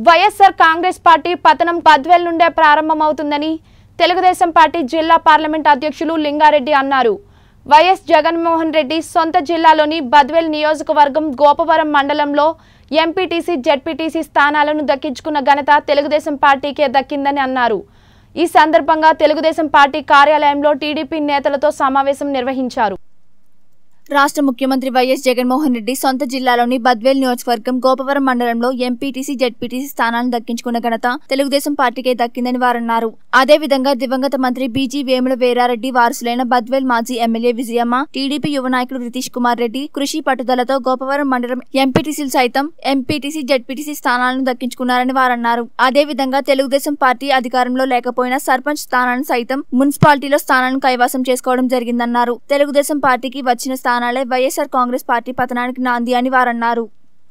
YSR Congress party పతనం బద్వేల్ నుండే ప్రారంభమవుతుందని తెలుగుదేశం పార్టీ జిల్లా పార్లమెంట్ అధ్యక్షులు లింగారెడ్డి అన్నారు వైఎస్ జగన్మోహన్ రెడ్డి సొంత జిల్లాలోని బద్వేల్ నియోజకవర్గం గోపవరం మండలంలో ఎంపీటీసీ జెడ్పీటీసీ స్థానాలను దక్కించుకున్న ఘనత తెలుగుదేశం పార్టీకే దక్కిందని అన్నారు ఈ సందర్భంగా తెలుగుదేశం పార్టీ కార్యాలయంలో టీడీపీ నేతలతో సమావేశం నిర్వహించారు రాష్ట్ర ముఖ్యమంత్రి వైఎస్ జగన్మోహన్ రెడ్డి సొంత జిల్లాలోని బద్వేల్ నియోజకవర్గం గోపవరం మండలంలో ఎంపీటీసీ జెడ్పీటీసీ స్థానాలను దక్కించుకున్న ఘనత తెలుగుదేశం పార్టీకే దక్కిందని వారన్నారు అదేవిధంగా దివంగత మంత్రి బీజీ వేముల వీరారెడ్డి వారసులైన బద్వేల్ మాజీ ఎమ్మెల్యే విజయమ్మ టీడీపీ యువ నాయకుడు రితీష్ కుమార్ రెడ్డి కృషి పట్టుదలతో గోపవరం మండలం ఎంపీటీసీలు సైతం ఎంపీటీసీ జెడ్పీటీసీ స్థానాలను దక్కించుకున్నారని వారన్నారు అదేవిధంగా తెలుగుదేశం పార్టీ అధికారంలో లేకపోయినా సర్పంచ్ స్థానాలను సైతం మున్సిపాలిటీలో స్థానాలను కైవసం చేసుకోవడం జరిగిందన్నారు తెలుగుదేశం పార్టీకి వచ్చిన స్థానాలే వైఎస్ఆర్ కాంగ్రెస్ పార్టీ పతనానికి నాంది అని వారన్నారు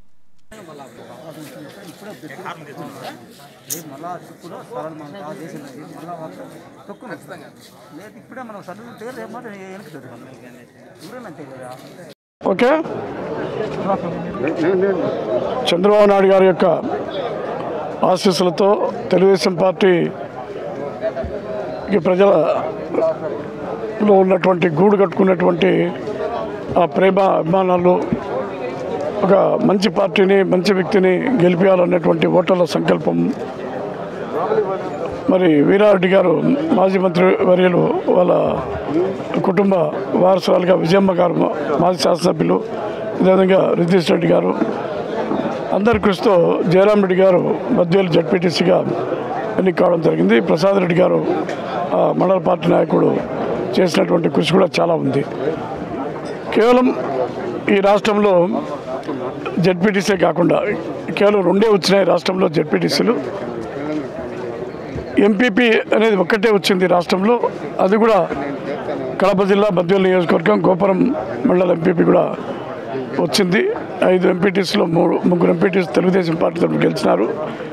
మళ్ళా ఇప్పుడు స్థలాలు మనం బాగా చేసినది మళ్ళా వాళ్ళు తక్కువ లేదు ఇప్పుడే మనం సర్వీస్ పేరు రేపు వెనక్కి దొరుకుతాం ఊరేనా అంతే కదా ఓకే చంద్రబాబు నాయుడు గారి యొక్క ఆశీస్సులతో తెలుగుదేశం పార్టీ ప్రజలలో ఉన్నటువంటి గూడు కట్టుకున్నటువంటి ఆ ప్రేమ అభిమానాలు ఒక మంచి పార్టీని మంచి వ్యక్తిని గెలిపించాలన్నటువంటి ఓటర్ల సంకల్పం మరి వీరారెడ్డి గారు మాజీ మంత్రి వర్యులు వాళ్ళ కుటుంబ వారసురాలుగా విజయమ్మ గారు మాజీ శాసనసభ్యులు అదేవిధంగా రితీష్ రెడ్డి గారు అందరి కృషితో జయరాం రెడ్డి గారు మధ్యలో జడ్పీటీసీగా ఎన్నిక కావడం జరిగింది ప్రసాద్ రెడ్డి గారు ఆ, మండల పార్టీ నాయకుడు చేసినటువంటి కృషి కూడా చాలా ఉంది కేవలం ఈ రాష్ట్రంలో జడ్పీటీసీ కాకుండా కేవలం రెండే వచ్చినాయి రాష్ట్రంలో జడ్పీటీసీలు ఎంపీపీ అనేది ఒక్కటే వచ్చింది రాష్ట్రంలో అది కూడా కడప జిల్లా బద్వేలు నియోజకవర్గం గోపురం మండల ఎంపీపీ కూడా వచ్చింది ఐదు ఎంపీటీసీలో మూడు ముగ్గురు ఎంపీటీస్ తెలుగుదేశం పార్టీ తరఫున గెలిచినారు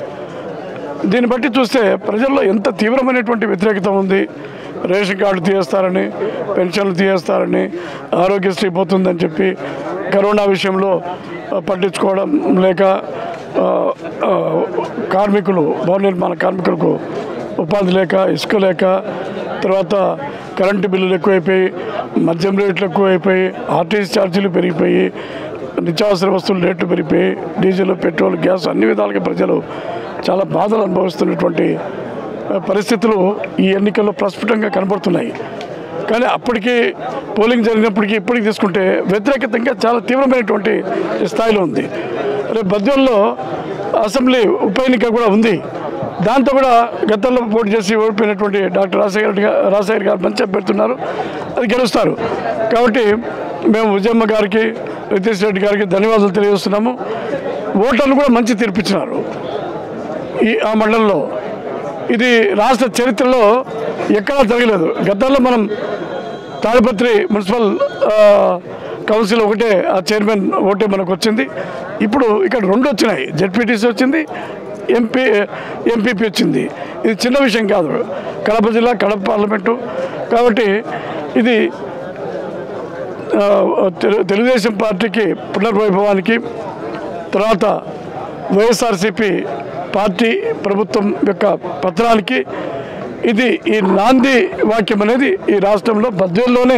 దీన్ని బట్టి చూస్తే ప్రజల్లో ఎంత తీవ్రమైనటువంటి వ్యతిరేకత ఉంది రేషన్ కార్డు తీయేస్తారని పెన్షన్లు తీయేస్తారని ఆరోగ్యశ్రీ పోతుందని చెప్పి కరోనా విషయంలో ఆ, పట్టించుకోవడం లేక ఆ, ఆ, కార్మికులు భవన నిర్మాణ కార్మికులకు ఉపాధి లేక ఇసుక లేక తర్వాత కరెంటు బిల్లులు ఎక్కువైపోయి మద్యం రేట్లు ఎక్కువైపోయి ఆర్టీసీ ఛార్జీలు పెరిగిపోయి నిత్యావసర వస్తువులు రేట్లు పెరిగిపోయి డీజిల్ పెట్రోల్ గ్యాస్ అన్ని విధాలుగా ప్రజలు చాలా బాధలు అనుభవిస్తున్నటువంటి ఆ, పరిస్థితులు ఈ ఎన్నికల్లో ప్రస్ఫుటంగా కనబడుతున్నాయి కానీ అప్పటికి పోలింగ్ జరిగినప్పటికీ ఇప్పటికి తీసుకుంటే వ్యతిరేకత ఇంకా చాలా తీవ్రమైనటువంటి స్థాయిలో ఉంది రేపు బద్వేల్లో అసెంబ్లీ ఉప ఎన్నిక కూడా ఉంది దాంతో కూడా గతంలో పోటీ చేసి ఓడిపోయినటువంటి డాక్టర్ రాజశేఖర రెడ్డి గారు రాజశేఖర్ గారు మంచి పెడుతున్నారు అది గెలుస్తారు కాబట్టి మేము విజయమ్మ గారికి రితీష్ రెడ్డి గారికి ధన్యవాదాలు తెలియజేస్తున్నాము ఓటర్లు కూడా మంచి తీర్పిచ్చినారు ఈ ఆ మండలంలో ఇది రాష్ట్ర చరిత్రలో ఎక్కడా జరగలేదు గతంలో మనం తాడిపత్రి మున్సిపల్ ఆ, కౌన్సిల్ ఒకటే ఆ చైర్మన్ ఒకటే మనకు వచ్చింది ఇప్పుడు ఇక్కడ రెండు వచ్చినాయి జెడ్పీటీసీ వచ్చింది ఎంపీ ఎంపీపీ వచ్చింది ఇది చిన్న విషయం కాదు కడప జిల్లా కడప పార్లమెంటు కాబట్టి ఇది ఆ, తెలు- తెలుగుదేశం పార్టీకి పునర్వైభవానికి తర్వాత వైఎస్ఆర్సీపీ పార్టీ ప్రభుత్వం యొక్క పత్రానికి ఇది ఈ నాంది వాక్యం అనేది ఈ రాష్ట్రంలో బద్వేల్లోనే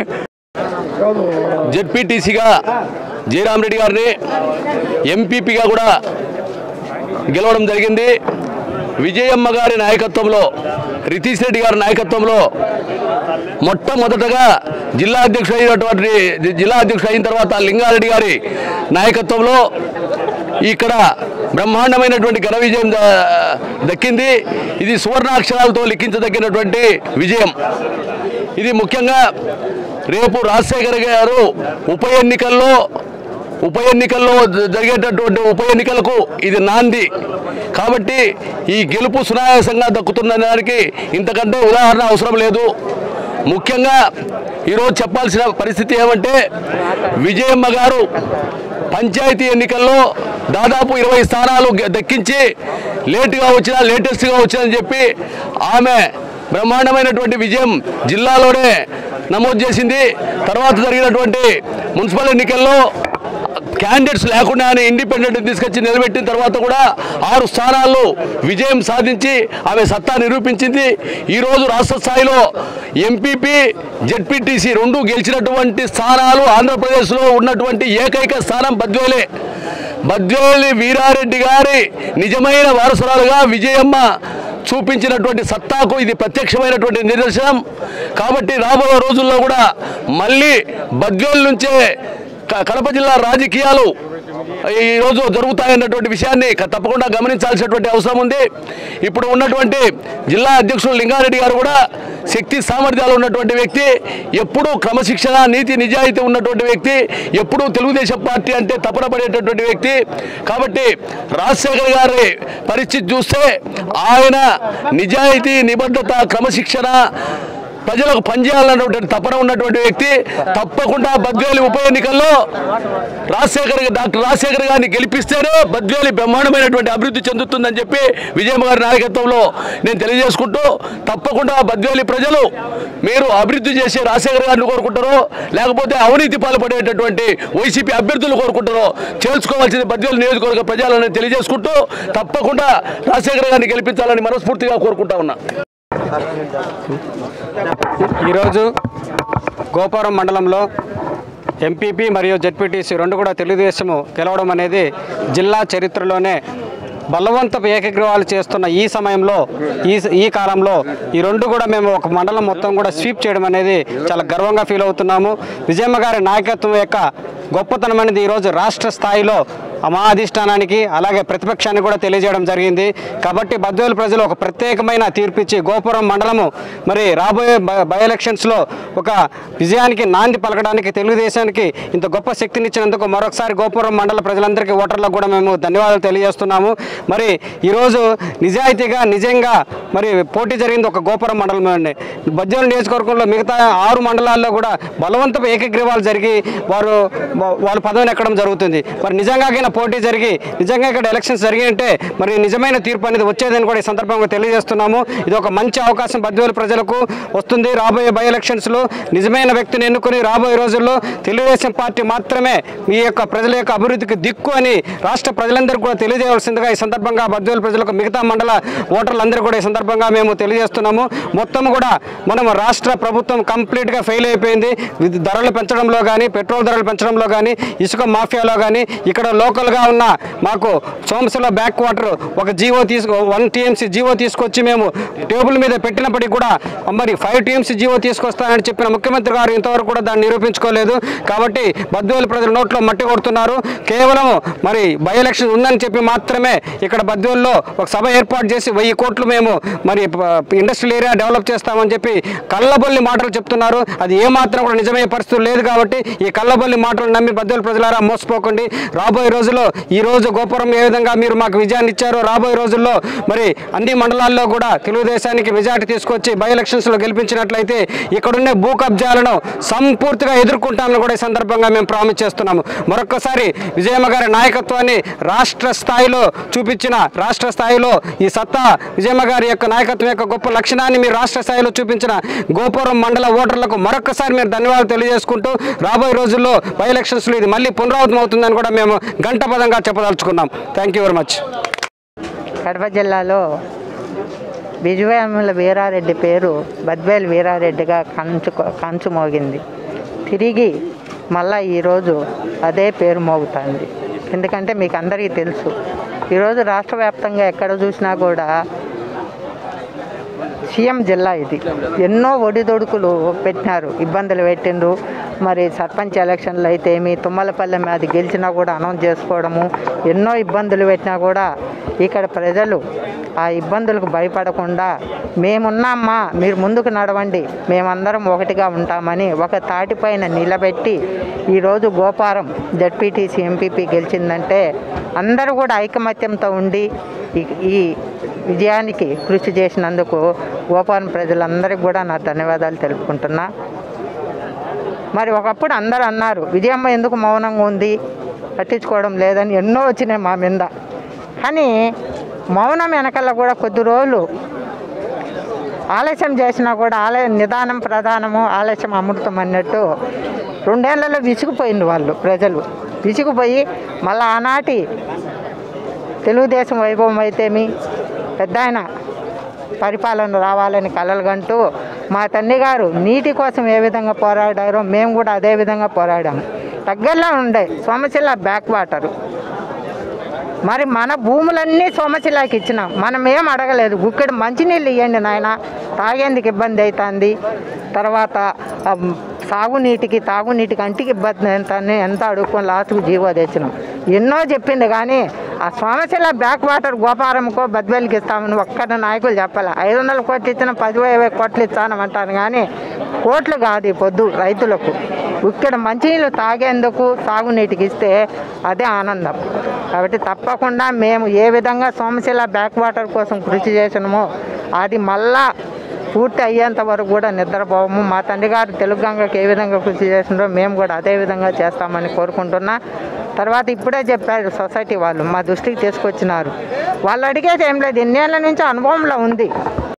జెడ్పీటీసీగా జయరాం రెడ్డి గారిని ఎంపీపీగా కూడా గెలవడం జరిగింది విజయమ్మ గారి నాయకత్వంలో రితీష్ రెడ్డి గారి నాయకత్వంలో మొట్టమొదటగా జిల్లా అధ్యక్షుడు అయినటువంటి జిల్లా అధ్యక్షుడు అయిన తర్వాత లింగారెడ్డి గారి నాయకత్వంలో ఇక్కడ బ్రహ్మాండమైనటువంటి ఘన విజయం ద- దక్కింది ఇది సువర్ణాక్షరాలతో లిఖించదగినటువంటి విజయం ఇది ముఖ్యంగా రేపు రాజశేఖర్ గారు ఉప ఎన్నికల్లో ఉప ఎన్నికల్లో జ- జరిగేటటువంటి ఉప ఎన్నికలకు ఇది నాంది కాబట్టి ఈ గెలుపు సునాయాసంగా దక్కుతున్న దానికి ఇంతకంటే ఉదాహరణ అవసరం లేదు ముఖ్యంగా ఈరోజు చెప్పాల్సిన పరిస్థితి ఏమంటే విజయమ్మ గారు పంచాయతీ ఎన్నికల్లో దాదాపు ఇరవై స్థానాలు గె- దక్కించి లేటుగా వచ్చినా లేటెస్ట్గా వచ్చిందని చెప్పి ఆమె బ్రహ్మాండమైనటువంటి విజయం జిల్లాలోనే నమోదు చేసింది తర్వాత జరిగినటువంటి మున్సిపల్ ఎన్నికల్లో క్యాండిడేట్స్ లేకుండానే ఇండిపెండెంట్ తీసుకొచ్చి నిలబెట్టిన తర్వాత కూడా ఆరు స్థానాల్లో విజయం సాధించి ఆమె సత్తా నిరూపించింది ఈరోజు రాష్ట్ర స్థాయిలో ఎంపీపీ జెడ్పీటీసీ రెండు గెలిచినటువంటి స్థానాలు ఆంధ్రప్రదేశ్లో ఉన్నటువంటి ఏకైక స్థానం బద్వేలే బద్వేలి వీరారెడ్డి గారి నిజమైన వారసురాలుగా విజయమ్మ చూపించినటువంటి సత్తాకు ఇది ప్రత్యక్షమైనటువంటి నిదర్శనం కాబట్టి రాబోయే రోజుల్లో కూడా మళ్ళీ బద్వేల్ నుంచే క- కడప జిల్లా రాజకీయాలు ఈరోజు జరుగుతాయన్నటువంటి విషయాన్ని క- తప్పకుండా గమనించాల్సినటువంటి అవసరం ఉంది ఇప్పుడు ఉన్నటువంటి జిల్లా అధ్యక్షుడు లింగారెడ్డి గారు కూడా శక్తి సామర్థ్యాలు ఉన్నటువంటి వ్యక్తి ఎప్పుడూ క్రమశిక్షణ నీతి నిజాయితీ ఉన్నటువంటి వ్యక్తి ఎప్పుడూ తెలుగుదేశం పార్టీ అంటే తపన పడేటటువంటి వ్యక్తి కాబట్టి రాజశేఖర్ గారి పరిస్థితి చూస్తే ఆయన నిజాయితీ నిబద్ధత క్రమశిక్షణ ప్రజలకు పనిచేయాలన్నటువంటి తపన ఉన్నటువంటి వ్యక్తి తప్పకుండా బద్వేలి ఉప ఎన్నికల్లో రాజశేఖర్ డాక్టర్ రాజశేఖర్ గారిని గెలిపిస్తేనే బద్వేలి బ్రహ్మాండమైనటువంటి అభివృద్ధి చెందుతుందని చెప్పి విజయమ్మ గారి నాయకత్వంలో నేను తెలియజేసుకుంటూ తప్పకుండా బద్వేలి ప్రజలు మీరు అభివృద్ధి చేసే రాజశేఖర్ గారిని కోరుకుంటారో లేకపోతే అవినీతి పాల్పడేటటువంటి వైసీపీ అభ్యర్థులు కోరుకుంటారో చేర్చుకోవాల్సింది బద్వేలు నియోజకవర్గ ప్రజలని తెలియజేసుకుంటూ తప్పకుండా రాజశేఖర్ గారిని గెలిపించాలని మనస్ఫూర్తిగా కోరుకుంటా ఉన్నా ఈరోజు గోపురం మండలంలో ఎంపీపీ మరియు జెడ్పీటీసీ రెండు కూడా తెలుగుదేశము గెలవడం అనేది జిల్లా చరిత్రలోనే బలవంతపు ఏకగ్రీవాలు చేస్తున్న ఈ సమయంలో ఈ ఈ కాలంలో ఈ రెండు కూడా మేము ఒక మండలం మొత్తం కూడా స్వీప్ చేయడం అనేది చాలా గర్వంగా ఫీల్ అవుతున్నాము విజయమ్మ గారి నాయకత్వం యొక్క గొప్పతనం అనేది ఈరోజు రాష్ట్ర స్థాయిలో మా అధిష్టానానికి అలాగే ప్రతిపక్షానికి కూడా తెలియజేయడం జరిగింది కాబట్టి బద్వేలు ప్రజలు ఒక ప్రత్యేకమైన తీర్పిచ్చి గోపురం మండలము మరి రాబోయే బ- బై ఎలక్షన్స్లో ఒక విజయానికి నాంది పలకడానికి తెలుగుదేశానికి ఇంత గొప్ప శక్తినిచ్చినందుకు మరొకసారి గోపురం మండల ప్రజలందరికీ ఓటర్లకు కూడా మేము ధన్యవాదాలు తెలియజేస్తున్నాము మరి ఈరోజు నిజాయితీగా నిజంగా మరి పోటీ జరిగింది ఒక గోపురం మండలం అండి బద్వేలు నియోజకవర్గంలో మిగతా ఆరు మండలాల్లో కూడా బలవంతపు ఏకగ్రీవాలు జరిగి వారు వా- వాళ్ళు పదవిని ఎక్కడం జరుగుతుంది మరి నిజంగా పోటీ జరిగి నిజంగా ఇక్కడ ఎలక్షన్స్ జరిగినట్టే మరి నిజమైన తీర్పు అనేది వచ్చేదని కూడా ఈ సందర్భంగా తెలియజేస్తున్నాము ఇది ఒక మంచి అవకాశం బద్వేలు ప్రజలకు వస్తుంది రాబోయే బై ఎలక్షన్స్లో నిజమైన వ్యక్తిని ఎన్నుకొని రాబోయే రోజుల్లో తెలుగుదేశం పార్టీ మాత్రమే మీ యొక్క ప్రజల యొక్క అభివృద్ధికి దిక్కు అని రాష్ట్ర ప్రజలందరికీ కూడా తెలియజేయవలసిందిగా ఈ సందర్భంగా బద్వేలు ప్రజలకు మిగతా మండల ఓటర్లందరూ కూడా ఈ సందర్భంగా మేము తెలియజేస్తున్నాము మొత్తం కూడా మనం రాష్ట్ర ప్రభుత్వం కంప్లీట్గా ఫెయిల్ అయిపోయింది విద్- ధరలు పెంచడంలో కానీ పెట్రోల్ ధరలు పెంచడంలో కానీ ఇసుక మాఫియాలో కానీ ఇక్కడ లోకల్గా ఉన్న మాకు సోమశిల బ్యాక్ వాటర్ ఒక జీవో తీసుకు వన్ టీఎంసీ జీవో తీసుకొచ్చి మేము టేబుల్ మీద పెట్టినప్పటికీ కూడా మరి ఫైవ్ టీఎంసీ జీవో తీసుకొస్తానని చెప్పిన ముఖ్యమంత్రి గారు ఇంతవరకు కూడా దాన్ని నిరూపించుకోలేదు కాబట్టి బద్వేలు ప్రజల నోట్లో మట్టి కొడుతున్నారు కేవలం మరి బై ఎలక్షన్ ఉందని చెప్పి మాత్రమే ఇక్కడ బద్వేల్లో ఒక సభ ఏర్పాటు చేసి వెయ్యి కోట్లు మేము మరి ప- ఇండస్ట్రియల్ ఏరియా డెవలప్ చేస్తామని చెప్పి కళ్ళబొల్లి మాటలు చెప్తున్నారు అది ఏ మాత్రం కూడా నిజమయ్యే పరిస్థితులు లేదు కాబట్టి ఈ కళ్ళబొల్లి మాటలు నమ్మి బద్దెల ప్రజలారా మోసపోకండి రాబోయే రోజుల్లో ఈ రోజు గోపురం ఏ విధంగా మీరు మాకు విజయాన్ని ఇచ్చారో రాబోయే రోజుల్లో మరి అన్ని మండలాల్లో కూడా తెలుగుదేశానికి మెజార్టీ తీసుకొచ్చి బై ఎలక్షన్స్లో గెలిపించినట్లయితే ఇక్కడున్నే భూ కబ్జాలను సంపూర్తిగా ఎదుర్కొంటామని కూడా ఈ సందర్భంగా మేము ప్రామిస్ చేస్తున్నాము మరొక్కసారి విజయమ్మ గారి నాయకత్వాన్ని రాష్ట్ర స్థాయిలో చూపించిన రాష్ట్ర స్థాయిలో ఈ సత్తా విజయమ్మ గారి యొక్క నాయకత్వం యొక్క గొప్ప లక్షణాన్ని మీరు రాష్ట్ర స్థాయిలో చూపించిన గోపురం మండల ఓటర్లకు మరొక్కసారి మీరు ధన్యవాదాలు తెలియజేసుకుంటూ రాబోయే రోజుల్లో బై ఎలక్షన్స్లో ఇది మళ్ళీ పునరావృతం అవుతుందని కూడా మేము గంటపదంగా చెప్పదలుచుకున్నాం thank you very much Kadapa జిల్లాలో విజయముల వీరారెడ్డి పేరు బద్వేల్ వీరారెడ్డిగా కంచు కంచు మోగింది తిరిగి మళ్ళా ఈరోజు అదే పేరు మోగుతుంది ఎందుకంటే మీకు అందరికీ తెలుసు ఈరోజు రాష్ట్ర వ్యాప్తంగా ఎక్కడ చూసినా కూడా సీఎం జిల్లా ఇది ఎన్నో ఒడిదొడుకులు పెట్టినారు ఇబ్బందులు పెట్టిండ్రు మరి సర్పంచ్ ఎలక్షన్లు అయితే ఏమి తుమ్మలపల్లె అది గెలిచినా కూడా అనౌన్స్ చేసుకోవడము ఎన్నో ఇబ్బందులు పెట్టినా కూడా ఇక్కడ ప్రజలు ఆ ఇబ్బందులకు భయపడకుండా మేమున్నామ్మా మీరు ముందుకు నడవండి మేమందరం ఒకటిగా ఉంటామని ఒక తాటిపైన నిలబెట్టి ఈరోజు గోపారం జడ్పీటీసీ ఎంపీపీ గెలిచిందంటే అందరూ కూడా ఐకమత్యంతో ఉండి ఈ- ఈ విజయానికి కృషి చేసినందుకు గోపాలం ప్రజలందరికీ కూడా నా ధన్యవాదాలు తెలుపుకుంటున్నా మరి ఒకప్పుడు అందరూ అన్నారు విజయమ్మ ఎందుకు మౌనంగా ఉంది పట్టించుకోవడం లేదని ఎన్నో వచ్చినాయి మా మీద కానీ మౌనం వెనకాల కూడా కొద్ది రోజులు ఆలస్యం చేసినా కూడా ఆలయ నిదానం ప్రధానము ఆలస్యం అమృతం అన్నట్టు రెండేళ్లలో విసిగిపోయింది వాళ్ళు ప్రజలు విసిగిపోయి మళ్ళీ ఆనాటి తెలుగుదేశం వైభవం అయితేమి పెద్ద ఆయన పరిపాలన రావాలని కలలుగంటూ మా తండ్రి గారు నీటి కోసం ఏ విధంగా పోరాడారో మేము కూడా అదే విధంగా పోరాడాము దగ్గరలో ఉండే సోమశిల బ్యాక్ వాటరు మరి మన భూములన్నీ సోమశిలాకి ఇచ్చినాం మనం ఏం అడగలేదు గుక్కడి మంచినీళ్ళు ఇవ్వండి నాయన తాగేందుకు ఇబ్బంది అవుతుంది తర్వాత ఆ, సాగునీటికి తాగునీటికి అంటికి ఇబ్బంది ఎంత అని ఎంత అడుక్కొని లాస్ట్కు జీవో తెచ్చినాం ఎన్నో చెప్పింది కానీ ఆ సోమశిల బ్యాక్ వాటర్ గోపారంకో బద్వేలికి ఇస్తామని ఒక్కడ నాయకులు చెప్పాలి ఐదు వందల కోట్లు ఇచ్చిన పది ఇరవై కోట్లు ఇస్తానమంటాను కానీ కోట్లు కాదు ఈ పొద్దు రైతులకు ఇక్కడ మంచినీళ్ళు తాగేందుకు సాగునీటికి ఇస్తే అదే ఆనందం కాబట్టి తప్పకుండా మేము ఏ విధంగా సోమశిల బ్యాక్ వాటర్ కోసం కృషి చేసినామో అది మళ్ళా పూర్తి అయ్యేంత వరకు కూడా నిద్రపోవము మా తండ్రి గారు తెలుగు గంగకి ఏ విధంగా కృషి చేసినారో మేము కూడా అదే విధంగా చేస్తామని కోరుకుంటున్నా తర్వాత ఇప్పుడే చెప్పారు సొసైటీ వాళ్ళు మా దృష్టికి తీసుకొచ్చినారు వాళ్ళు అడిగేది ఏం లేదు ఎన్నేళ్ళ నుంచి అనుభవంలో ఉంది